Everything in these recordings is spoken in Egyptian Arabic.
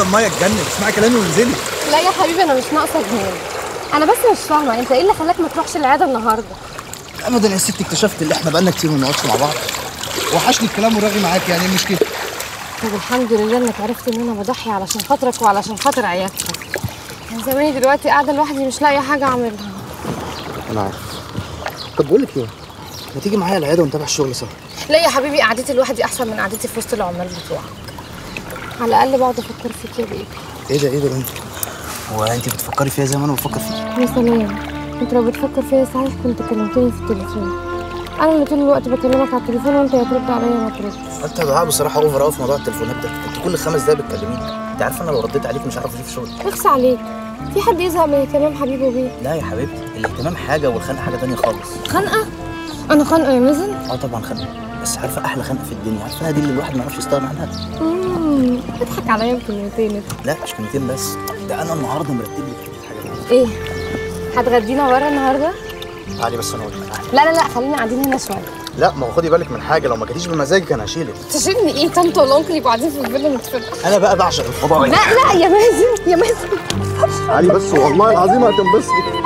الميه اتجنن اسمعي كلامي وانزلي لا يا حبيبي انا مش ناقصه جنان انا بس مش فاهمه انت ايه اللي خلاك ما تروحش العياده النهارده ابدا يا ست اكتشفت ان احنا بقالنا كتير ما بنقعدش مع بعض وحشني الكلام والرغي معاك يعني إيه المشكله طب الحمد لله انك عرفت ان انا بضحي علشان خاطرك وعلشان خاطر عيادتك كان زماني دلوقتي قاعده لوحدي مش لاقيه حاجه اعملها انا عارف طب بقول لك ايه ما تيجي معايا العياده ونتابع الشغل سوا لا يا حبيبي قعدتي لوحدي احسن من قعدتي في وسط العمال بتوعك على الاقل بقعد افكر فيك يا بيبي ايه ده ايه ده انت هو انت بتفكري فيا زي ما انا بفكر فيك يا سلام انت لو بتفكر فيا صحيح كنت كلمتني في التليفون انا اللي طول الوقت بكلمك على التليفون وانت يا ترد عليا ما تردش انت يا دعاء بصراحه اوفر قوي في موضوع التليفونات ده انت كل خمس دقايق بتكلميني انت عارفه انا لو رديت عليك مش هعرف اجي في شغل اخس عليك في حد يزهق من اهتمام حبيبه بيه لا يا حبيبتي الاهتمام حاجه والخنقه حاجه تانية خالص خنقه انا خنقه يا مازن اه طبعا خنقه بس عارفه احلى خنقه في الدنيا عارفه دي اللي الواحد ما يعرفش يستغنى عنها امم اضحك عليا بكلمتين انت. لا مش كلمتين بس ده انا النهارده مرتب لك شويه حاجات ايه هتغدينا بره النهارده تعالي بس انا اقول لك لا لا لا خلينا قاعدين هنا شويه لا ما هو خدي بالك من حاجه لو ما جيتيش بمزاجك انا هشيلك تشيلني ايه طنط ولا انكل يبقوا قاعدين في الفيلا نتفرج انا بقى بعشق الفضاء لا لا يا مازن يا مازن تعالي بس والله العظيم هتنبسطي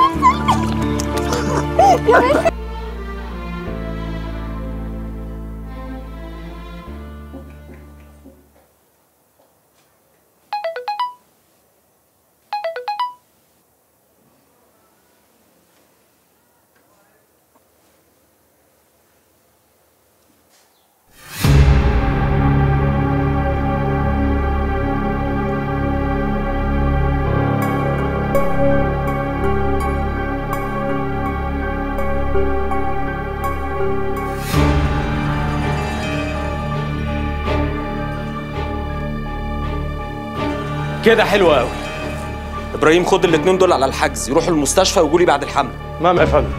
كده حلو قوي ابراهيم خد الاتنين دول على الحجز يروحوا المستشفى ويجوا لي بعد الحمل نعم يا فندم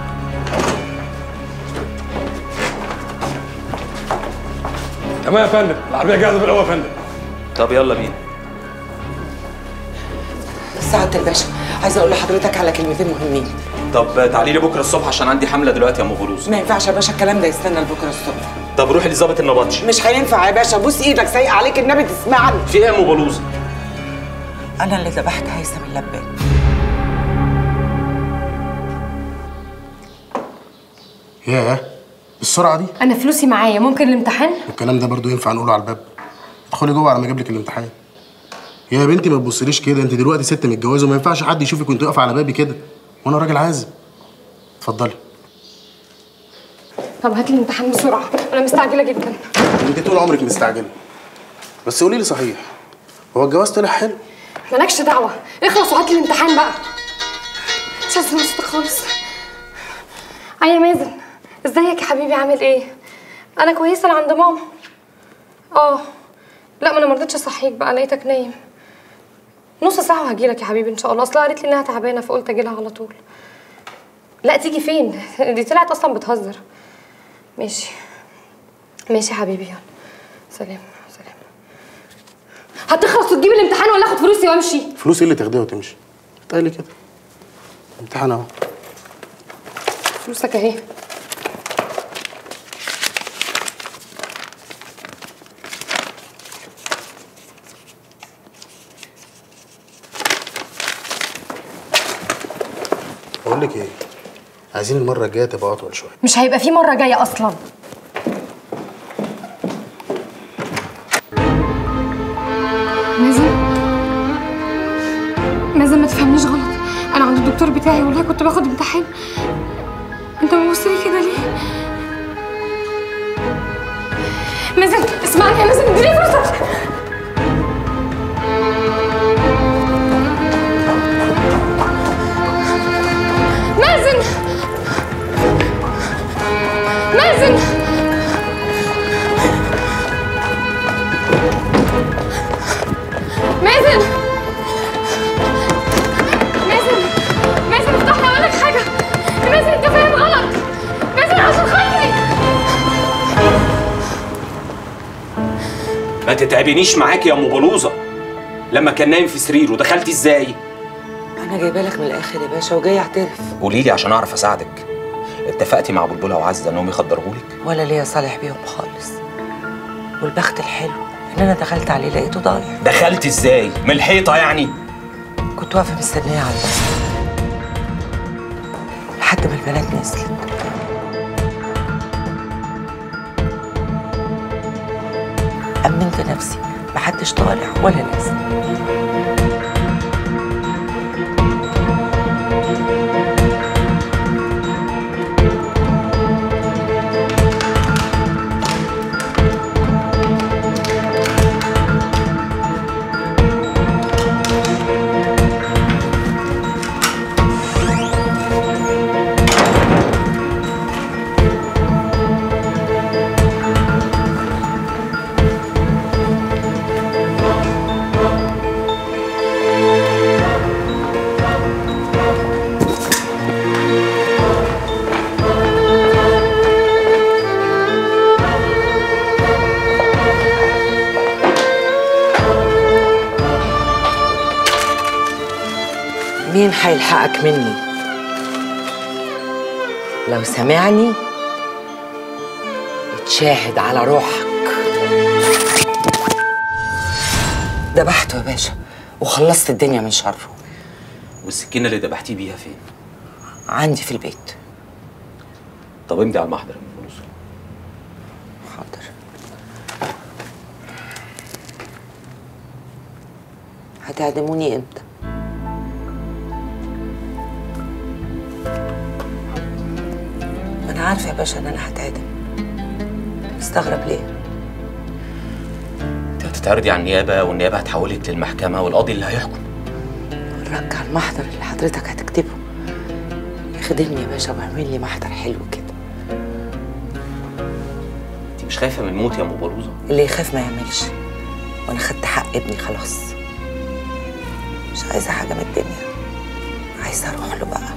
تمام يا فندم العربيه جاهزه بالاول يا فندم طب يلا بينا سعادة الباشا عايزة أقول لحضرتك على كلمتين مهمين طب تعالي لي بكره الصبح عشان عندي حمله دلوقتي يا ام غلوز ما ينفعش يا باشا الكلام ده يستنى لبكرة الصبح طب روحي لظابط النبطشي مش هينفع يا باشا بوس إيدك سايق عليك النبي تسمعني في ايه يا ام بلوزه أنا اللي ذبحت هيثم اللبان ياه بالسرعه دي انا فلوسي معايا ممكن الامتحان الكلام ده برضو ينفع نقوله على الباب ادخلي جوه على ما اجيب لك الامتحان يا بنتي ما تبصليش كده انت دلوقتي ست متجوزه وما ينفعش حد يشوفك وانت واقفه على بابي كده وانا راجل عازب اتفضلي طب هات لي الامتحان بسرعه انا مستعجله جدا انت طول عمرك مستعجله بس قولي لي صحيح هو الجواز طلع حلو مالكش دعوه اخلص وهات لي الامتحان بقى مش عايزه نفسك خالص اي يا مازن ازيك يا حبيبي عامل ايه انا كويسه انا عند ماما اه لا ما انا مرضتش اصحيك بقى لقيتك نايم نص ساعه وهجيلك يا حبيبي ان شاء الله اصلها قالت لي انها تعبانه فقلت اجيلها على طول لا تيجي فين دي طلعت اصلا بتهزر ماشي ماشي يا حبيبي يلا سلام سلام هتخلص وتجيب الامتحان ولا اخد فلوسي وامشي فلوس ايه اللي تاخديها وتمشي تقلي كده امتحان اهو فلوسك اهي بقول لك ايه عايزين المره الجايه تبقى اطول شويه مش هيبقى في مره جايه اصلا مازن مازن ما تفهمنيش غلط انا عند الدكتور بتاعي والله كنت باخد امتحان انت بتبص لي كده ليه مازن اسمعني يا مازن اديني فرصه مازن مازن مازن مازن مازن افتح لي اقول لك حاجه مازن انت فاهم غلط مازن عشان خاطري ما تتعبنيش معاكي يا ام بلوزه لما كان نايم في سريره دخلتي ازاي أنا جايبة لك من الآخر يا باشا وجاي أعترف قولي لي عشان اعرف اساعدك اتفقتي مع بلبله وعزه انهم يخدرهولك ولا ليا صالح بيهم خالص والبخت الحلو ان انا دخلت عليه لقيته ضايع دخلت ازاي من الحيطه يعني كنت واقفه مستنيه على الباب لحد ما البنات نزلت أمنت نفسي محدش طالع ولا نازل مين هيلحقك مني لو سمعني يتشاهد على روحك ذبحته يا باشا وخلصت الدنيا من شره والسكينه اللي ذبحتيه بيها فين عندي في البيت طب امضي على المحضر يا فلوس حاضر هتعدموني امتى انا عارفه يا باشا ان انا هتعدم مستغرب ليه انت هتتعرضي على النيابه والنيابه هتحولك للمحكمه والقاضي اللي هيحكم رجع المحضر اللي حضرتك هتكتبه خدمني يا باشا واعمل لي محضر حلو كده انت مش خايفه من الموت يا ام بلوزه اللي يخاف ما يعملش وانا خدت حق ابني خلاص مش عايزه حاجه من الدنيا عايزه اروح له بقى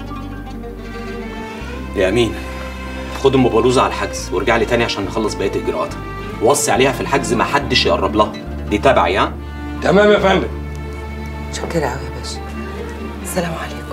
يا امين خد ام بلوزه على الحجز وارجع لي تاني عشان نخلص بقيه اجراءاتها وصي عليها في الحجز ما حدش يقرب لها دي تبعي ها تمام يا فندم شكرا قوي يا باشا السلام عليكم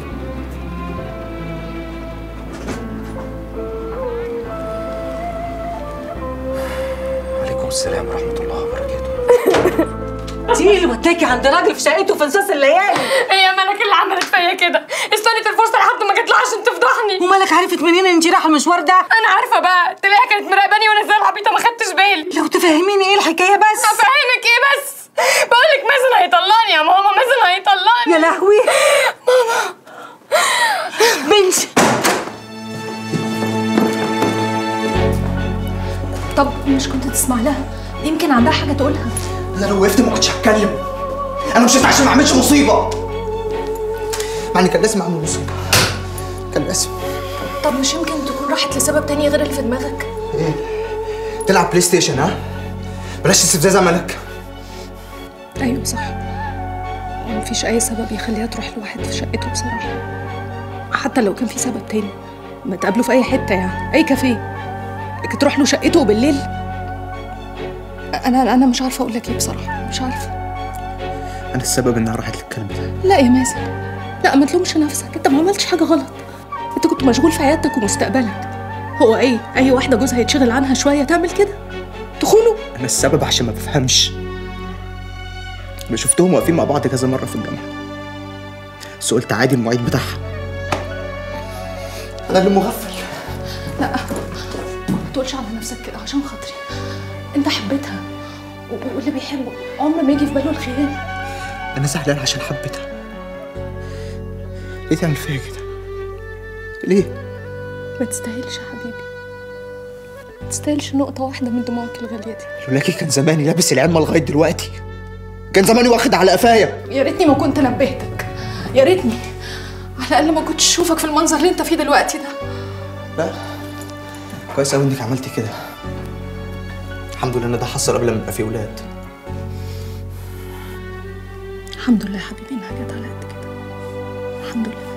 وعليكم السلام ورحمه الله وبركاته دي اللي وداكي عند راجل في شقته في نصاص الليالي هي ملك اللي عملت فيا كده استنت الفرصه لحد ما جت لها عشان تفضحني ومالك عرفت منين ان انت رايحه المشوار ده انا عارفه بقى تلاقيها كانت مراقباني وانا زي العبيطه ما خدتش بالي لو تفهميني ايه الحكايه بس افهمك ايه بس بقول لك مازن هيطلعني يا ماما مازن هيطلعني يا لهوي ماما بنتي طب مش كنت تسمع لها يمكن عندها حاجه تقولها انا لو وقفت ما كنتش هتكلم انا مشيت عشان ما اعملش مصيبه مع ان كان لازم اعمل مصيبه كان لازم طب مش يمكن تكون راحت لسبب تاني غير اللي في دماغك تلعب بلاي ستيشن ها بلاش استفزاز ملك ايوه صح مفيش اي سبب يخليها تروح لواحد في شقته بصراحه حتى لو كان في سبب تاني ما تقابله في اي حته يعني اي كافيه لكن تروح له شقته بالليل انا انا مش عارفه اقول لك ايه بصراحه مش عارفه انا السبب انها راحت للكلب ده لا يا مازن لا ما تلومش نفسك انت ما عملتش حاجه غلط انت كنت مشغول في عيادتك ومستقبلك هو ايه اي واحده جوزها يتشغل عنها شويه تعمل كده تخونه انا السبب عشان ما بفهمش انا شفتهم واقفين مع بعض كذا مره في الجامعه بس قلت عادي المعيد بتاعها انا اللي مغفل لا ما تقولش على نفسك كده عشان خاطري انت حبيتها و- واللي بيحبه عمر ما يجي في باله الخيانه انا زعلان عشان حبيتها ليه تعمل فيا كده ليه ما تستاهلش يا حبيبي ما تستاهلش نقطه واحده من دموعك الغاليه دي لولاكي كان زماني لابس العمه لغايه دلوقتي كان زماني واخد على قفايا يا ريتني ما كنت نبهتك يا ريتني على الاقل ما كنتش اشوفك في المنظر اللي انت فيه دلوقتي ده لا كويس قوي انك عملتي كده الحمد لله ان ده حصل قبل ما يبقى في ولاد الحمد لله يا حبيبي انها جت على قد كده الحمد لله